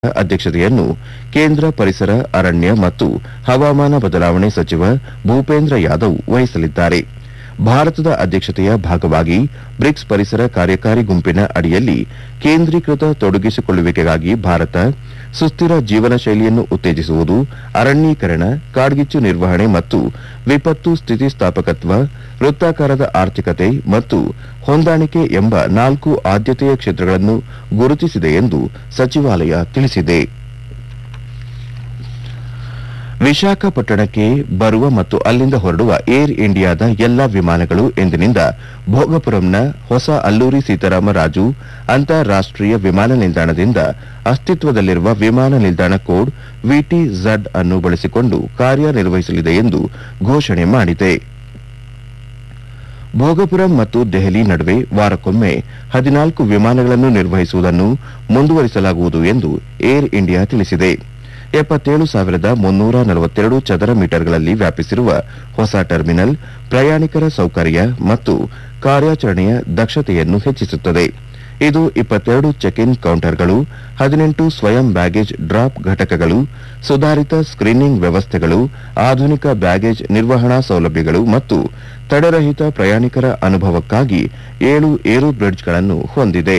ಅಧ್ಯಕ್ಷತೆಯನ್ನು ಕೇಂದ್ರ ಪರಿಸರ ಅರಣ್ಯ ಮತ್ತು ಹವಾಮಾನ ಬದಲಾವಣೆ ಸಚಿವ ಭೂಪೇಂದ್ರ ಯಾದವ್ ವಹಿಸಲಿದ್ದಾರೆ ಭಾರತದ ಅಧ್ಯಕ್ಷತೆಯ ಭಾಗವಾಗಿ ಬ್ರಿಕ್ಸ್ ಪರಿಸರ ಕಾರ್ಯಕಾರಿ ಗುಂಪಿನ ಅಡಿಯಲ್ಲಿ ಕೇಂದ್ರೀಕೃತ ತೊಡಗಿಸಿಕೊಳ್ಳುವಿಕೆಗಾಗಿ ಭಾರತ ಸುಸ್ಥಿರ ಜೀವನ ಶೈಲಿಯನ್ನು ಉತ್ತೇಜಿಸುವುದು ಅರಣ್ಯೀಕರಣ ಕಾಡ್ಗಿಚ್ಚು ನಿರ್ವಹಣೆ ಮತ್ತು ವಿಪತ್ತು ಸ್ಥಿತಿಸ್ಥಾಪಕತ್ವ ವೃತ್ತಾಕಾರದ ಆರ್ಥಿಕತೆ ಮತ್ತು ಹೊಂದಾಣಿಕೆ ಎಂಬ ನಾಲ್ಕು ಆದ್ಯತೆಯ ಕ್ಷೇತ್ರಗಳನ್ನು ಗುರುತಿಸಿದೆ ಎಂದು ಸಚಿವಾಲಯ ತಿಳಿಸಿದೆ ವಿಶಾಖಪಟ್ಟಣಕ್ಕೆ ಬರುವ ಮತ್ತು ಅಲ್ಲಿಂದ ಹೊರಡುವ ಏರ್ ಇಂಡಿಯಾದ ಎಲ್ಲಾ ವಿಮಾನಗಳು ಎಂದಿನಿಂದ ಭೋಗಪುರಂನ ಹೊಸ ಅಲ್ಲೂರಿ ಸೀತಾರಾಮರಾಜು ಅಂತಾರಾಷ್ಟೀಯ ವಿಮಾನ ನಿಲ್ದಾಣದಿಂದ ಅಸ್ತಿತ್ವದಲ್ಲಿರುವ ವಿಮಾನ ನಿಲ್ದಾಣ ಕೋಡ್ ವಿಟಿ ಝಡ್ ಅನ್ನು ಬಳಸಿಕೊಂಡು ಕಾರ್ಯನಿರ್ವಹಿಸಲಿದೆ ಎಂದು ಘೋಷಣೆ ಮಾಡಿದೆ ಭೋಗಪುರಂ ಮತ್ತು ದೆಹಲಿ ನಡುವೆ ವಾರಕ್ಕೊಮ್ಮೆ ಹದಿನಾಲ್ಕು ವಿಮಾನಗಳನ್ನು ನಿರ್ವಹಿಸುವುದನ್ನು ಮುಂದುವರಿಸಲಾಗುವುದು ಎಂದು ಏರ್ ಇಂಡಿಯಾ ತಿಳಿಸಿದೆ ಎಪ್ಪತ್ತೇಳು ಸಾವಿರದ ಮುನ್ನೂರ ನಲವತ್ತೆರಡು ಚದರ ಮೀಟರ್ಗಳಲ್ಲಿ ವ್ಯಾಪಿಸಿರುವ ಹೊಸ ಟರ್ಮಿನಲ್ ಪ್ರಯಾಣಿಕರ ಸೌಕರ್ಯ ಮತ್ತು ಕಾರ್ಯಾಚರಣೆಯ ದಕ್ಷತೆಯನ್ನು ಹೆಚ್ಚಿಸುತ್ತದೆ ಇದು ಇಪ್ಪತ್ತೆರಡು ಚೆಕ್ ಇನ್ ಕೌಂಟರ್ಗಳು ಹದಿನೆಂಟು ಸ್ವಯಂ ಬ್ಯಾಗೇಜ್ ಡ್ರಾಪ್ ಘಟಕಗಳು ಸುಧಾರಿತ ಸ್ಕ್ರೀನಿಂಗ್ ವ್ಯವಸ್ಥೆಗಳು ಆಧುನಿಕ ಬ್ಯಾಗೇಜ್ ನಿರ್ವಹಣಾ ಸೌಲಭ್ಯಗಳು ಮತ್ತು ತಡೆರಹಿತ ಪ್ರಯಾಣಿಕರ ಅನುಭವಕ್ಕಾಗಿ ಏಳು ಏರೋ ಬ್ರಿಡ್ಜ್ಗಳನ್ನು ಹೊಂದಿದೆ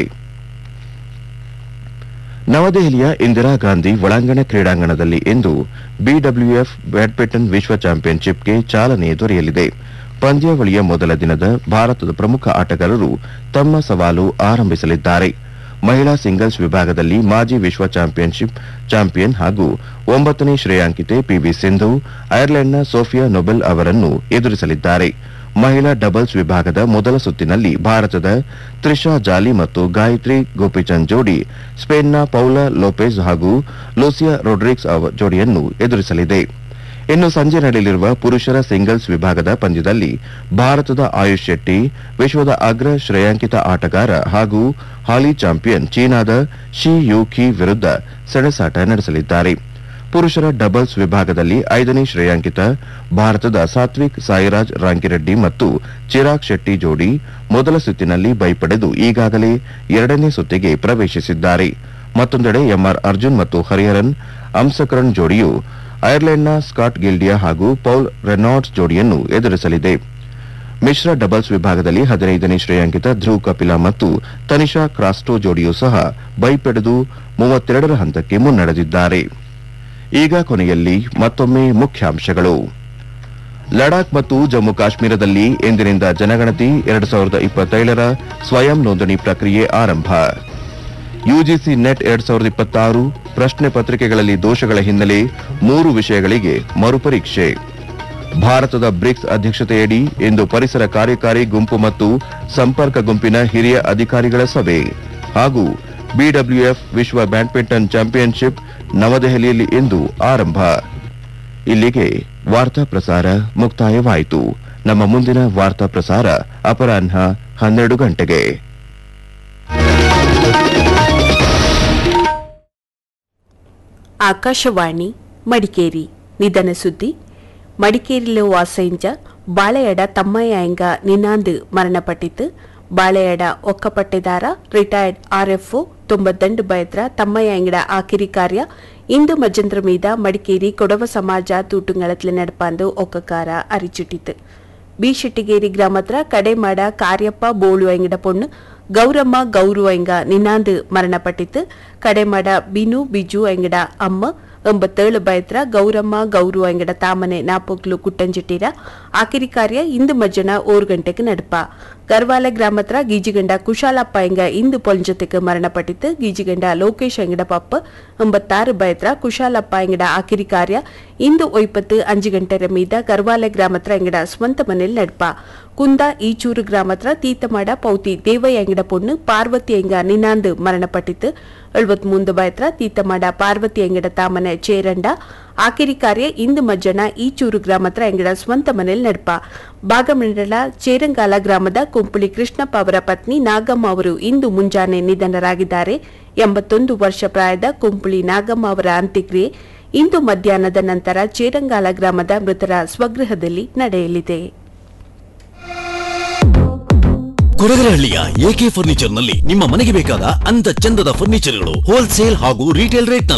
ನವದೆಹಲಿಯ ಇಂದಿರಾ ಗಾಂಧಿ ಒಳಾಂಗಣ ಕ್ರೀಡಾಂಗಣದಲ್ಲಿ ಇಂದು ಬಿಡಬ್ಲ್ಯೂಎಫ್ ಬ್ಯಾಡ್ಮಿಂಟನ್ ವಿಶ್ವ ಚಾಂಪಿಯನ್ಶಿಪ್ಗೆ ಚಾಲನೆ ದೊರೆಯಲಿದೆ ಪಂದ್ಯಾವಳಿಯ ಮೊದಲ ದಿನದ ಭಾರತದ ಪ್ರಮುಖ ಆಟಗಾರರು ತಮ್ಮ ಸವಾಲು ಆರಂಭಿಸಲಿದ್ದಾರೆ ಮಹಿಳಾ ಸಿಂಗಲ್ಸ್ ವಿಭಾಗದಲ್ಲಿ ಮಾಜಿ ವಿಶ್ವ ಚಾಂಪಿಯನ್ಶಿಪ್ ಚಾಂಪಿಯನ್ ಹಾಗೂ ಒಂಬತ್ತನೇ ಶ್ರೇಯಾಂಕಿತೆ ಪಿವಿ ಸಿಂಧು ಐರ್ಲೆಂಡ್ನ ಸೋಫಿಯಾ ನೊಬೆಲ್ ಅವರನ್ನು ಎದುರಿಸಲಿದ್ದಾರೆ ಮಹಿಳಾ ಡಬಲ್ಸ್ ವಿಭಾಗದ ಮೊದಲ ಸುತ್ತಿನಲ್ಲಿ ಭಾರತದ ತ್ರಿಷಾ ಜಾಲಿ ಮತ್ತು ಗಾಯತ್ರಿ ಗೋಪಿಚಂದ್ ಜೋಡಿ ಸ್ಪೇನ್ನ ಪೌಲಾ ಲೋಪೆಜ್ ಹಾಗೂ ಲೂಸಿಯಾ ರೊಡ್ರಿಕ್ಸ್ ಅವ ಜೋಡಿಯನ್ನು ಎದುರಿಸಲಿದೆ ಇನ್ನು ಸಂಜೆ ನಡೆಯಲಿರುವ ಪುರುಷರ ಸಿಂಗಲ್ಸ್ ವಿಭಾಗದ ಪಂದ್ಯದಲ್ಲಿ ಭಾರತದ ಆಯುಷ್ ಶೆಟ್ಟಿ ವಿಶ್ವದ ಅಗ್ರ ಶ್ರೇಯಾಂಕಿತ ಆಟಗಾರ ಹಾಗೂ ಹಾಲಿ ಚಾಂಪಿಯನ್ ಚೀನಾದ ಶಿ ಯೂಖಿ ವಿರುದ್ಧ ಸೆಣಸಾಟ ನಡೆಸಲಿದ್ದಾರೆ ಪುರುಷರ ಡಬಲ್ಸ್ ವಿಭಾಗದಲ್ಲಿ ಐದನೇ ಶ್ರೇಯಾಂಕಿತ ಭಾರತದ ಸಾತ್ವಿಕ್ ಸಾಯಿರಾಜ್ ರಾಂಕಿರೆಡ್ಡಿ ಮತ್ತು ಚಿರಾಗ್ ಶೆಟ್ಟಿ ಜೋಡಿ ಮೊದಲ ಸುತ್ತಿನಲ್ಲಿ ಬೈ ಪಡೆದು ಈಗಾಗಲೇ ಎರಡನೇ ಸುತ್ತಿಗೆ ಪ್ರವೇಶಿಸಿದ್ದಾರೆ ಮತ್ತೊಂದೆಡೆ ಎಂಆರ್ ಅರ್ಜುನ್ ಮತ್ತು ಹರಿಹರನ್ ಅಂಸಕರಣ್ ಜೋಡಿಯು ಐರ್ಲೆಂಡ್ನ ಸ್ಕಾಟ್ ಗಿಲ್ಡಿಯಾ ಹಾಗೂ ಪೌಲ್ ರೆನಾಲ್ಡ್ಸ್ ಜೋಡಿಯನ್ನು ಎದುರಿಸಲಿದೆ ಮಿಶ್ರ ಡಬಲ್ಸ್ ವಿಭಾಗದಲ್ಲಿ ಹದಿನೈದನೇ ಶ್ರೇಯಾಂಕಿತ ಧ್ರುವ್ ಕಪಿಲಾ ಮತ್ತು ತನಿಷಾ ಕ್ರಾಸ್ಟೋ ಜೋಡಿಯೂ ಸಹ ಬೈ ಪಡೆದು ಮೂವತ್ತೆರಡರ ಹಂತಕ್ಕೆ ಮುನ್ನಡೆದಿದ್ದಾರೆ ಈಗ ಕೊನೆಯಲ್ಲಿ ಮತ್ತೊಮ್ಮೆ ಮುಖ್ಯಾಂಶಗಳು ಲಡಾಖ್ ಮತ್ತು ಜಮ್ಮು ಕಾಶ್ಮೀರದಲ್ಲಿ ಇಂದಿನಿಂದ ಜನಗಣತಿ ಎರಡು ಸಾವಿರದ ಇಪ್ಪತ್ತೇಳರ ಸ್ವಯಂ ನೋಂದಣಿ ಪ್ರಕ್ರಿಯೆ ಆರಂಭ ಯುಜಿಸಿ ನೆಟ್ ಎರಡ್ ಸಾವಿರದ ಇಪ್ಪತ್ತಾರು ಪ್ರಶ್ನೆ ಪತ್ರಿಕೆಗಳಲ್ಲಿ ದೋಷಗಳ ಹಿನ್ನೆಲೆ ಮೂರು ವಿಷಯಗಳಿಗೆ ಮರುಪರೀಕ್ಷೆ ಭಾರತದ ಬ್ರಿಕ್ಸ್ ಅಧ್ಯಕ್ಷತೆಯಡಿ ಇಂದು ಪರಿಸರ ಕಾರ್ಯಕಾರಿ ಗುಂಪು ಮತ್ತು ಸಂಪರ್ಕ ಗುಂಪಿನ ಹಿರಿಯ ಅಧಿಕಾರಿಗಳ ಸಭೆ ಹಾಗೂ ಬಿಡಬ್ಲ್ಯೂಎಫ್ ವಿಶ್ವ ಬ್ಯಾಡ್ಮಿಂಟನ್ ಚಾಂಪಿಯನ್ಶಿಪ್ ನವದೆಹಲಿಯಲ್ಲಿ ಇಂದು ಆರಂಭ ಇಲ್ಲಿಗೆ ವಾರ್ತಾ ಪ್ರಸಾರ ಮುಕ್ತಾಯವಾಯಿತು ನಮ್ಮ ಮುಂದಿನ ವಾರ್ತಾ ಪ್ರಸಾರ ಅಪರಾಹ್ನ ಹನ್ನೆರಡು ಗಂಟೆಗೆ ಆಕಾಶವಾಣಿ ಮಡಿಕೇರಿ ನಿಧನ ಸುದ್ದಿ ಮಡಿಕೇರಿలో వాసయించ బాళయడ తమ్మయ్యంగ నినాంద్ మరణపట్టిత్ ಬಾಳೆಯಡ ಒಕ್ಕಪಟ್ಟೆದಾರ ರಿಟೈರ್ಡ್ ಆರ್ಎಫ್ಒ ತೊಂಬತ್ತಂಡು ಬಯತ್ರ ತಮ್ಮಯ್ಯಂಗಡ ಆಕಿರಿ ಕಾರ್ಯ ಇಂದು ಮಜ್ಜಂದ್ರ ಮೀದ ಮಡಿಕೇರಿ ಕೊಡವ ಸಮಾಜ ತೂಟುಂಗಳತ್ಲೆ ನಡಪಾಂದು ಒಕ್ಕಕಾರ ಅರಿಚುಟ್ಟಿತು ಬಿ ಶೆಟ್ಟಿಗೇರಿ ಗ್ರಾಮತ್ರ ಕಡೆಮಾಡ ಕಾರ್ಯಪ್ಪ ಬೋಳು ಎಂಗಡ ಪೊಣ್ಣು ಗೌರಮ್ಮ ಗೌರು ಎಂಗ ನಿನಾಂದ್ ಮರಣಪಟ್ಟಿತು ಕಡೆಮಾಡ ಬಿನು ಬಿಜು ಎಂಗಡ ಅಮ್ಮ ಎಂಬತ್ತೇಳು ಬಯತ್ರ ಗೌರಮ್ಮ ಗೌರು ಎಂಗಡ ತಾಮನೆ ನಾಪೊಕ್ಲು ಕುಟ್ಟಂಜಿಟ್ಟಿರ ಆಕಿರಿ ಕಾರ್ಯ ಇಂದು ಮಜ್ಜನ ಓರ್ ಗಂಟೆಗೆ ನಡಪ ಗರ್ವಾಲ ಗ್ರಾಮತ್ರ ಗೀಜಿಗಂಡ ಕುಶಾಲಪ್ಪ ಎಂಗ ಇಂದು ಪೊಲ್ಜತೆಗೆ ಮರಣಪಟ್ಟಿತು ಗೀಜಿಗಂಡ ಲೋಕೇಶ್ ಎಂಗಡ ಪಪ್ಪ ಎಂಬತ್ತಾರು ಬಯತ್ರ ಕುಶಾಲಪ್ಪ ಎಂಗಡ ಆಕಿರಿ ಕಾರ್ಯ ಇಂದು ಒಯ್ಪತ್ತು ಅಂಜು ಗಂಟೆರ ಮೀದ ಗರ್ವಾಲೆ ಗ್ರಾಮತ್ರ ಎಂಗಡ ಸ್ವಂತ ಮನೇಲಿ ನಡಪ ಕುಂದ ಈಚೂರು ಗ್ರಾಮತ್ರ ತೀತಮಾಡ ಪೌತಿ ದೇವಯ್ಯ ಎಂಗಡ ಪೊಣ್ಣು ಪಾರ್ವತಿ ಎಂಗ ನಿನಾಂದ್ ಮರಣಪಟ್ಟಿತು ಎಳ್ವತ್ಮೂಂದು ಬಯತ್ರ ತೀತಮಾಡ ಪಾರ್ವತಿ ಎಂಗಡ ತಾಮನೆ ಚೇರಂಡ ಆಕಿರಿ ಕಾರ್ಯ ಇಂದು ಮಜ್ಜನ ಈಚೂರು ಗ್ರಾಮತ್ರ ಎಂಗಡ ಸ್ವಂತ ಮನೇಲಿ ನಡಪ ಭಾಗಮಂಡಲ ಚೇರಂಗಾಲ ಗ್ರಾಮದ ಕುಂಪುಳಿ ಕೃಷ್ಣಪ್ಪ ಅವರ ಪತ್ನಿ ನಾಗಮ್ಮ ಅವರು ಇಂದು ಮುಂಜಾನೆ ನಿಧನರಾಗಿದ್ದಾರೆ ಎಂಬತ್ತೊಂದು ವರ್ಷ ಪ್ರಾಯದ ಕುಂಪುಳಿ ನಾಗಮ್ಮ ಅವರ ಅಂತ್ಯಕ್ರಿಯೆ ಇಂದು ಮಧ್ಯಾಹ್ನದ ನಂತರ ಚೇರಂಗಾಲ ಗ್ರಾಮದ ಮೃತರ ಸ್ವಗೃಹದಲ್ಲಿ ನಡೆಯಲಿದೆ ಕೊಡಗರಹಳ್ಳಿಯ ಎಕೆ ಫರ್ನಿಚರ್ ನಲ್ಲಿ ನಿಮ್ಮ ಮನೆಗೆ ಬೇಕಾದ ಅಂದ ಚಂದದ ಫರ್ನಿಚರ್ಗಳು ಹೋಲ್ಸೇಲ್ ಹಾಗೂ ರಿಟೇಲ್ ರೇಟ್